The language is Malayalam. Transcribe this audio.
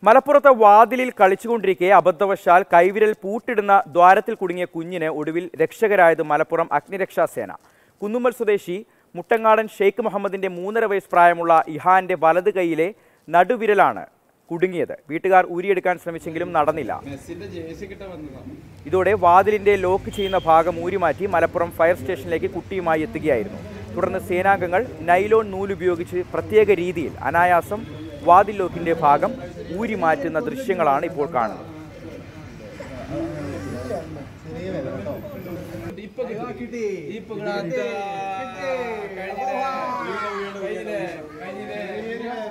മലപ്പുറത്തെ വാതിലിൽ കളിച്ചുകൊണ്ടിരിക്കെ അബദ്ധവശാൽ കൈവിരൽ പൂട്ടിടുന്ന ദ്വാരത്തിൽ കുടുങ്ങിയ കുഞ്ഞിന് ഒടുവിൽ രക്ഷകരായത് മലപ്പുറം അഗ്നിരക്ഷാസേന കുന്നുമ്മൽ സ്വദേശി മുട്ടങ്ങാടൻ ഷെയ്ഖ് മുഹമ്മദിന്റെ മൂന്നര വയസ്സ് പ്രായമുള്ള ഇഹാന്റെ വലത് കൈയിലെ നടുവിരലാണ് കുടുങ്ങിയത് വീട്ടുകാർ ഊരിയെടുക്കാൻ ശ്രമിച്ചെങ്കിലും നടന്നില്ല ഇതോടെ വാതിലിന്റെ ലോക്ക് ചെയ്യുന്ന ഭാഗം ഊരിമാറ്റി മലപ്പുറം ഫയർ സ്റ്റേഷനിലേക്ക് കുട്ടിയുമായി എത്തുകയായിരുന്നു തുടർന്ന് സേനാംഗങ്ങൾ നൈലോൺ നൂലുപയോഗിച്ച് പ്രത്യേക രീതിയിൽ അനായാസം വാതിൽ ലോക്കിന്റെ ഭാഗം ഊരി മാറ്റുന്ന ദൃശ്യങ്ങളാണ് ഇപ്പോൾ കാണുന്നത് ഇപ്പൊ കിട്ടി ഇപ്പൊ കിട്ടി. കഴിഞ്ഞില്ലേ? കഴിഞ്ഞില്ലേ?